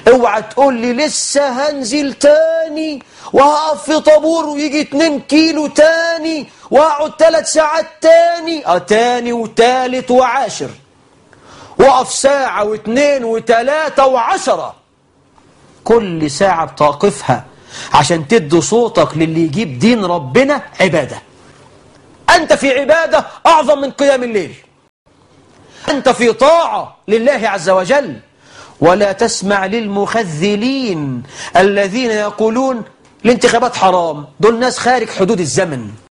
اوعى تقول لي لسه هنزل تاني وهقف في طابور ويجي 2 كيلو تاني واقعد 3 ساعات تاني اه تاني وتالت وعاشر وقف ساعة واثنين وثلاثة وعشرة كل ساعة بتقفها عشان تدي صوتك للي يجيب دين ربنا عبادة أنت في عبادة أعظم من قيام الليل أنت في طاعة لله عز وجل ولا تسمع للمخذلين الذين يقولون الانتخابات حرام دول ناس خارج حدود الزمن